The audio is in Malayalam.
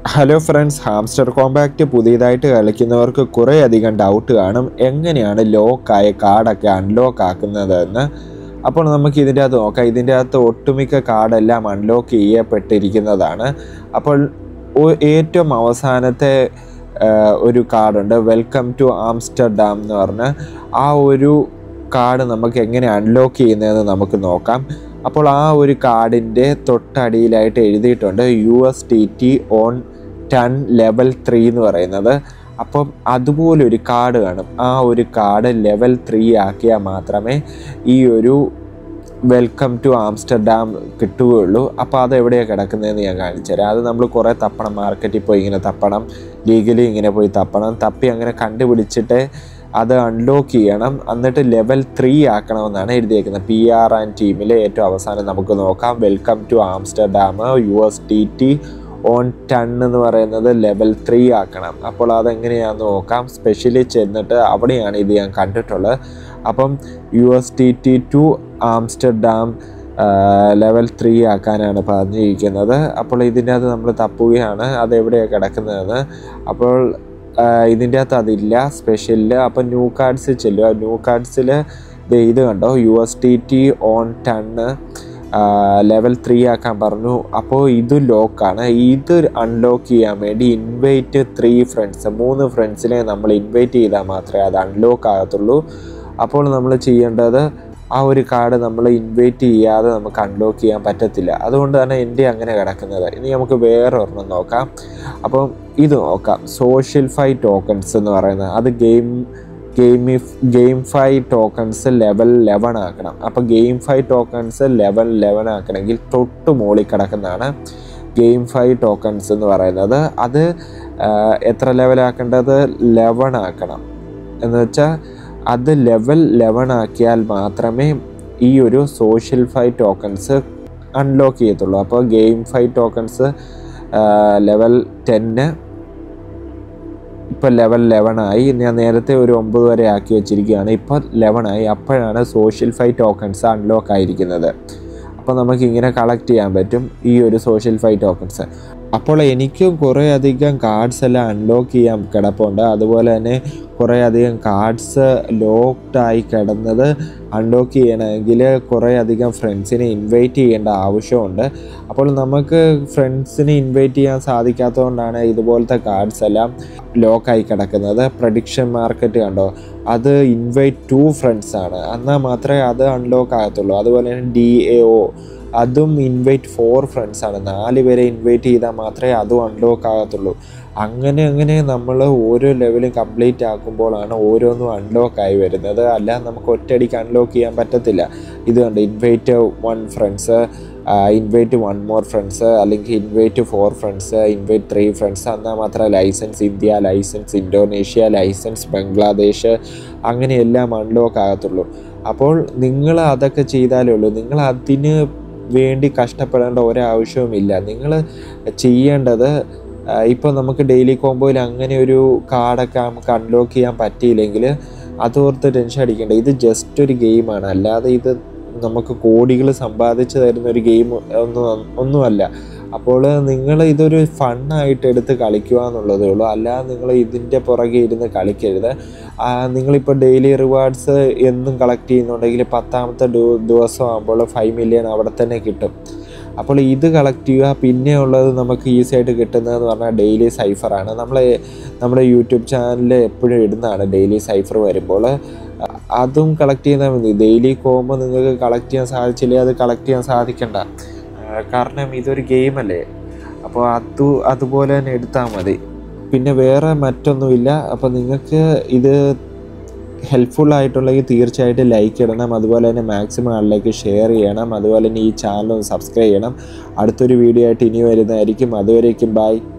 ഹലോ ഫ്രണ്ട്സ് ഹാംസ്റ്റർ കോമ്പാക്റ്റ് പുതിയതായിട്ട് കളിക്കുന്നവർക്ക് കുറേ അധികം ഡൗട്ട് കാണും എങ്ങനെയാണ് ലോക്കായ കാർഡൊക്കെ അൺലോക്ക് ആക്കുന്നതെന്ന് അപ്പോൾ നമുക്ക് ഇതിൻ്റെ അകത്ത് നോക്കാം ഇതിൻ്റെ അകത്ത് ഒട്ടുമിക്ക കാർഡെല്ലാം അൺലോക്ക് ചെയ്യപ്പെട്ടിരിക്കുന്നതാണ് അപ്പോൾ ഒ- ഏറ്റവും അവസാനത്തെ ആ, ഒരു കാർഡുണ്ട് വെൽക്കം ടു ആംസ്റ്റർഡാം എന്ന് പറഞ്ഞ ആ ഒരു കാർഡ് നമുക്ക് എങ്ങനെ അൺലോക്ക് ചെയ്യുന്നതെന്ന് നമുക്ക് നോക്കാം അപ്പോൾ ആ ഒരു കാർഡിൻ്റെ തൊട്ടടിയിലായിട്ട് എഴുതിയിട്ടുണ്ട് U S T T on TON level three എന്ന് പറയുന്നത് അപ്പം അതുപോലൊരു കാർഡ് കാണും ആ ഒരു കാർഡ് ലെവൽ ത്രീ ആക്കിയാൽ മാത്രമേ ഈ ഒരു വെൽക്കം ടു ആംസ്റ്റർഡാം കിട്ടുകയുള്ളൂ അപ്പോൾ അത് എവിടെയാണ് കിടക്കുന്നതെന്ന് ഞാൻ കാണിച്ചു തരാം അത് നമ്മൾ കുറേ തപ്പണം മാർക്കറ്റിൽ പോയി ഇങ്ങനെ തപ്പണം ലീഗലി ഇങ്ങനെ പോയി തപ്പണം തപ്പി അങ്ങനെ കണ്ടുപിടിച്ചിട്ട് അത് അൺലോക്ക് ചെയ്യണം എന്നിട്ട് ലെവൽ ത്രീ ആക്കണമെന്നാണ് എഴുതിയേക്കുന്നത് പി ആർ ആൻഡ് ടീമിലെ ഏറ്റവും അവസാനം നമുക്ക് നോക്കാം welcome to Amsterdam U S T T on TON എന്ന് പറയുന്നത് ലെവൽ ത്രീ ആക്കണം അപ്പോൾ അതെങ്ങനെയാണെന്ന് നോക്കാം സ്പെഷ്യലി ചെന്നിട്ട് അവിടെയാണ് ഇത് ഞാൻ കണ്ടിട്ടുള്ളത് അപ്പം U S T T to Amsterdam level three ആക്കാനാണ് പറഞ്ഞിരിക്കുന്നത് അപ്പോൾ ഇതിൻ്റെ അകത്ത് നമ്മൾ തപ്പുകയാണ് അത് എവിടെയാണ് കിടക്കുന്നതെന്ന് അപ്പോൾ ആ, ഇതിൻ്റെ അകത്ത് അതില്ല സ്പെഷ്യലിൽ അപ്പോൾ ന്യൂ കാർഡ്സ് ചെല്ലുക ന്യൂ കാർഡ്സിൽ ഇത് കണ്ടോ U S T T on TON level three ആക്കാൻ പറഞ്ഞു അപ്പോൾ ഇത് ലോക്കാണ് ഇത് അൺലോക്ക് ചെയ്യാൻ വേണ്ടി ഇൻവൈറ്റ് ത്രീ ഫ്രണ്ട്സ് മൂന്ന് ഫ്രണ്ട്സിനെ നമ്മൾ ഇൻവൈറ്റ് ചെയ്താൽ മാത്രമേ അത് അൺലോക്ക് ആകത്തുള്ളൂ അപ്പോൾ നമ്മൾ ചെയ്യേണ്ടത് ആ ഒരു കാർഡ് നമ്മൾ ഇൻവൈറ്റ് ചെയ്യാതെ നമുക്ക് അൺലോക്ക് ചെയ്യാൻ പറ്റത്തില്ല അതുകൊണ്ട് തന്നെ എൻ്റെ അങ്ങനെ കിടക്കുന്നത് ഇനി നമുക്ക് വേറെ ഒരെണ്ണം നോക്കാം അപ്പം ഇത് നോക്കാം സോഷ്യൽ ഫൈ ടോക്കൺസ് എന്ന് പറയുന്നത് അത് ഗെയിം ഗെയിമി GameFi tokens level eleven ആക്കണം അപ്പോൾ GameFi tokens level eleven ആക്കണമെങ്കിൽ തൊട്ട് മുകളിൽ കിടക്കുന്നതാണ് ഗെയിം ഫൈ ടോക്കൺസ് എന്ന് പറയുന്നത് അത് ആ, എത്ര ലെവലാക്കേണ്ടത് ലെവൻ ആക്കണം എന്ന് വെച്ചാൽ അത് ലെവൽ ലെവൻ ആക്കിയാൽ മാത്രമേ ഈ ഒരു സോഷ്യൽ ഫൈ ടോക്കൺസ് അൺലോക്ക് ചെയ്യത്തുള്ളൂ അപ്പോൾ ഗെയിം ഫൈ ടോക്കൺസ് ലെവൽ ടെന്ന് ഇപ്പോൾ ലെവൽ ലെവൻ ആയി ഞാൻ നേരത്തെ ഒരു ഒമ്പത് വരെ ആക്കി വെച്ചിരിക്കുകയാണ് ഇപ്പോൾ ലെവൻ ആയി അപ്പോഴാണ് സോഷ്യൽ ഫൈ ടോക്കൺസ് അൺലോക്ക് ആയിരിക്കുന്നത് അപ്പോൾ നമുക്ക് ഇങ്ങനെ കളക്ട് ചെയ്യാൻ പറ്റും ഈ ഒരു സോഷ്യൽ ഫൈ ടോക്കൺസ് അപ്പോൾ എനിക്കും കുറേ അധികം കാർഡ്സ് എല്ലാം അൺലോക്ക് ചെയ്യാൻ കിടപ്പുണ്ട് അതുപോലെ തന്നെ കുറേ അധികം കാർഡ്സ് ലോക്ക്ഡ് ആയി കിടന്നത് അൺലോക്ക് ചെയ്യണമെങ്കിൽ കുറേ അധികം ഫ്രണ്ട്സിനെ ഇൻവൈറ്റ് ചെയ്യേണ്ട ആവശ്യമുണ്ട് അപ്പോൾ നമുക്ക് ഫ്രണ്ട്സിനെ ഇൻവൈറ്റ് ചെയ്യാൻ സാധിക്കാത്തതുകൊണ്ടാണ് ഇതുപോലത്തെ കാർഡ്സ് എല്ലാം ലോക്കായി കിടക്കുന്നത് പ്രഡിക്ഷൻ മാർക്കറ്റ് കണ്ടോ അത് ഇൻവൈറ്റ് ടു ഫ്രണ്ട്സ് ആണ് എന്നാൽ മാത്രമേ അത് അൺലോക്ക് ആകത്തുള്ളൂ അതുപോലെ തന്നെ ഡി എ ഒ അതും ഇൻവൈറ്റ് ഫോർ ഫ്രണ്ട്സ് ആണ് നാല് പേരെ ഇൻവൈറ്റ് ചെയ്താൽ മാത്രമേ അതും അൺലോക്ക് ആകത്തുള്ളൂ അങ്ങനെ അങ്ങനെ നമ്മൾ ഓരോ ലെവലും കംപ്ലീറ്റ് ആക്കുമ്പോഴാണ് ഓരോന്നും അൺലോക്ക് ആയി വരുന്നത് അല്ലാതെ നമുക്ക് ഒറ്റയടിക്ക് അൺലോക്ക് ചെയ്യാൻ പറ്റത്തില്ല ഇത് കണ്ട് invite one friends invite one more friends അല്ലെങ്കിൽ invite four friends invite three friends എന്നാൽ മാത്രമേ licence India licence Indonesia licence Bangladesh അങ്ങനെയെല്ലാം അൺലോക്ക് ആകത്തുള്ളൂ അപ്പോൾ നിങ്ങൾ അതൊക്കെ ചെയ്താലേ ഉള്ളൂ നിങ്ങൾ അതിന് വേണ്ടി കഷ്ടപ്പെടേണ്ട ഒരാവശ്യവുമില്ല നിങ്ങൾ ചെയ്യേണ്ടത് ഇപ്പോൾ നമുക്ക് ഡെയിലി കോമ്പോയിൽ അങ്ങനെ ഒരു കാർഡൊക്കെ നമുക്ക് അൺലോക്ക് ചെയ്യാൻ പറ്റിയില്ലെങ്കിൽ അതോർത്ത് ടെൻഷൻ അടിക്കേണ്ട ഇത് ജസ്റ്റ് ഒരു ഗെയിമാണ് അല്ലാതെ ഇത് നമുക്ക് കോടികൾ സമ്പാദിച്ചു തരുന്ന ഒരു ഗെയിം ഒന്നും ഒന്നുമല്ല അപ്പോൾ നിങ്ങൾ ഇതൊരു ഫണ്ണായിട്ട് എടുത്ത് കളിക്കുക എന്നുള്ളതേ ഉള്ളൂ അല്ലാതെ നിങ്ങൾ ഇതിൻ്റെ പുറകെ ഇരുന്ന് കളിക്കരുത് ആ, നിങ്ങളിപ്പോൾ ഡെയിലി റിവാർഡ്സ് എന്നും കളക്ട് ചെയ്യുന്നുണ്ടെങ്കിൽ പത്താമത്തെ ഡു ദിവസം ആകുമ്പോൾ ഫൈവ് മില്യൺ അവിടെ തന്നെ കിട്ടും അപ്പോൾ ഇത് കളക്ട് ചെയ്യുക പിന്നെ ഉള്ളത് നമുക്ക് ഈസി ആയിട്ട് കിട്ടുന്നതെന്ന് പറഞ്ഞാൽ ഡെയിലി സൈഫറാണ് നമ്മൾ നമ്മുടെ യൂട്യൂബ് ചാനലിൽ എപ്പോഴും ഇടുന്നതാണ് ഡെയിലി സൈഫർ വരുമ്പോൾ അ- അതും കളക്ട് ചെയ്താൽ മതി ഡെയിലി പോകുമ്പോൾ നിങ്ങൾക്ക് കളക്ട് ചെയ്യാൻ സാധിച്ചില്ലേ അത് കളക്ട് ചെയ്യാൻ സാധിക്കണ്ട ആ, കാരണം ഇതൊരു ഗെയിമല്ലേ അപ്പോൾ അത് അതുപോലെ തന്നെ എടുത്താൽ മതി പിന്നെ വേറെ മറ്റൊന്നുമില്ല അപ്പോൾ നിങ്ങൾക്ക് ഇത് ഹെൽപ്ഫുൾ ആയിട്ടുണ്ടെങ്കിൽ തീർച്ചയായിട്ടും ലൈക്ക് ഇടണം അതുപോലെ തന്നെ മാക്സിമം ആളിലേക്ക് ഷെയർ ചെയ്യണം അതുപോലെ തന്നെ ഈ ചാനൽ ഒന്ന് സബ്സ്ക്രൈബ് ചെയ്യണം അടുത്തൊരു വീഡിയോ ആയിട്ട് ഇനി വരുന്നതായിരിക്കും അതുവരേക്കും ബൈ